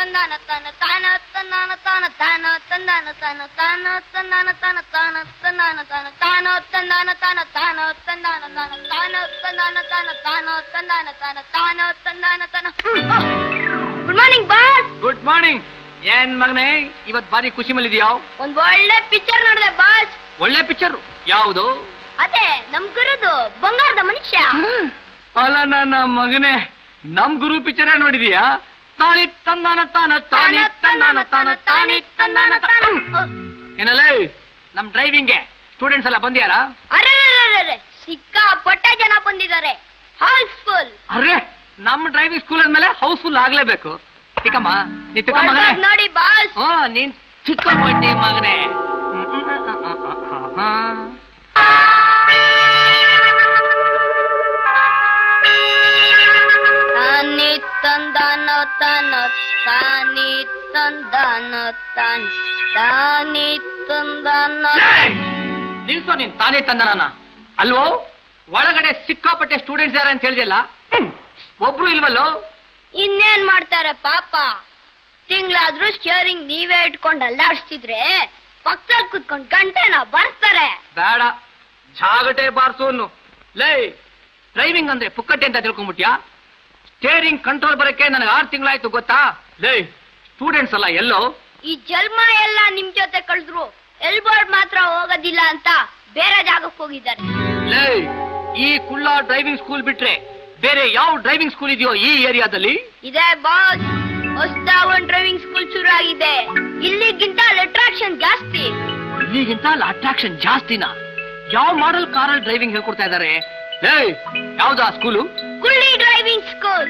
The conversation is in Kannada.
ತಂದಾನ ತಾನ ತಾನ ತಂದಾನ ತಾನ ತಾನ ತಂದಾನ ತಾನ ತಾನ ತಂದಾನ ತಾನ ತಾನ ತಂದಾನ ತಾನ ತಾನ ತಂದಾನ ತಾನ ತಾನ ತಂದಾನ ತಾನ ತಾನ ತಂದಾನ ತಾನ ತಾನ ತಂದಾನ ತಾನ ತಾನ ತಂದಾನ ತಾನ good morning boss good morning ಏನ್ ಮಗನೇ ಇವತ್ ಬಾರಿ ಖುಷಿ ಮೇಲಿದ್ಯಾವ್ ಒಂದ್ ಒಳ್ಳೆ ಪಿಕ್ಚರ್ ನೋಡಿದೆ ಬಾಸ್ ಒಳ್ಳೆ ಪಿಕ್ಚರ್ ಯಾವುದು ಅದೇ ನಮ್ ಗುರುದು ಬಂಗಾರದ ಮನುಷ್ಯ ಅಲ್ಲ ನನ್ನ ಮಗನೇ ನಮ್ ಗುರು ಪಿಕ್ಚರ್ ನೋಡಿದೀಯಾ ತಾನಿ ತಂದಾನ ತಾನ ತಾನಿ ತಂದಾನ ತಾನ ತಾನಿ ತಂದಾನ ತಾನ ಏನಲ್ಲೇ ನಮ್ ಡ್ರೈವಿಂಗ್ಗೆ ಸ್ಟೂಡೆಂಟ್ಸ್ ಎಲ್ಲ ಬಂದ್ಯಾರಾ ಅರೆ ಸಿಕ್ಕಾಪಟ್ಟೆ ಜನ ಬಂದಿದ್ದಾರೆ ಹೌಸ್ಫುಲ್ ಅರೆ ನಮ್ ಡ್ರೈವಿಂಗ್ ಸ್ಕೂಲ್ ಅಂದ್ಮೇಲೆ ಹೌಸ್ಫುಲ್ ಆಗ್ಲೇಬೇಕು ಚಿಕ್ಕಮ್ಮ ನೀ ಚಿಕ್ಕ ಮಗನೇ ನೋಡಿ ಬಾಸ್ ಹ್ಞೂ ನೀನ್ ಚಿಕ್ಕ ಮೊಟ್ಟಿ ಮಗನೇ ಹ್ಮ್, ಹ್ಮ್, ಹ್ಮ್, ಹ್ಮ್, ಹ್ಮ್, ಹ್ಮ್. ತಾನಿ ತಂದಾನ ತಾನ ತಾನಿ ತಂದಾನ ತಾನ್ ತಾನಿ ತಂದಾನ ಏಯ್! ನಿಲ್ಸೋ ನೀನ್ ತಾನೇ ತಂದನ ಅಲ್ವೋ ಒಳಗಡೆ ಸಿಕ್ಕಾಪಟ್ಟೆ ಸ್ಟೂಡೆಂಟ್ಸ್ ಯಾರ ಅಂತ ಹೇಳಿದೆಲ್ಲ ಒಬ್ರು ಇಲ್ವಲ್ಲೋ ಇನ್ನೇನ್ ಮಾಡ್ತಾರೆ ಪಾಪ ತಿಂಗ್ಳಾದ್ರೂ ಸ್ಟಿಯರಿಂಗ್ ನೀವೇ ಇಟ್ಕೊಂಡು ಅಲ್ಲಾಡ್ಸ್ತಿದ್ರೆ ಪಕ್ಕದಲ್ಲಿ ಕುತ್ಕೊಂಡ್ ಗಂಟೆನ ಬರ್ತಾರೆ ಬೇಡ ಜಾಗಟೆ ಬಾರ್ಸೋನು ಲೇ ಡ್ರೈವಿಂಗ್ ಅಂದ್ರೆ ಪುಕ್ಕಟ್ಟೆ ಅಂತ ತಿಳ್ಕೊಂಬಿಟ್ಯಾ ಸ್ಟೇರಿಂಗ್ ಕಂಟ್ರೋಲ್ ಬರಕ್ಕೆ ನನಗೆ ಆರು ತಿಂಗಳಾಯ್ತು ಗೊತ್ತಾ ಲೇ ಸ್ಟೂಡೆಂಟ್ಸ್ ಅಲ್ಲ ಎಲ್ಲೋ ಈ ಜನ್ಮ ಎಲ್ಲ ನಿಮ್ ಜೊತೆ ಕಳೆದ್ರು ಎಲ್ಬೋರ್ಡ್ ಮಾತ್ರ ಹೋಗೋದಿಲ್ಲ ಅಂತ ಬೇರೆ ಜಾಗಕ್ಕೆ ಹೋಗಿದ್ದಾರೆ ಲೇ ಈ ಕುಳ್ಳ ಡ್ರೈವಿಂಗ್ ಸ್ಕೂಲ್ ಬಿಟ್ರೆ ಬೇರೆ ಯಾವ ಡ್ರೈವಿಂಗ್ ಸ್ಕೂಲ್ ಇದೆಯೋ ಈ ಏರಿಯಾದಲ್ಲಿ ಇದೇ ಬಾಸ್ ಹೊಸ್ದಾ ಒಂದ್ ಡ್ರೈವಿಂಗ್ ಸ್ಕೂಲ್ ಶುರು ಆಗಿದೆ ಇಲ್ಲಿಗಿಂತ ಅಟ್ರಾಕ್ಷನ್ ಜಾಸ್ತಿ ಇಲ್ಲಿಗಿಂತ ಅಲ್ಲಿ ಅಟ್ರಾಕ್ಷನ್ ಜಾಸ್ತಿನಾ ಯಾವ ಮಾಡೆಲ್ ಕಾರಲ್ಲಿ ಡ್ರೈವಿಂಗ್ ಹೇಳ್ಕೊಡ್ತಾ ಇದಾರೆ ಲೇ ಯಾವ್ದಾ ಸ್ಕೂಲು ಕುಳ್ಳಿ ಡ್ರೈವಿಂಗ್ ಸ್ಕೂಲ್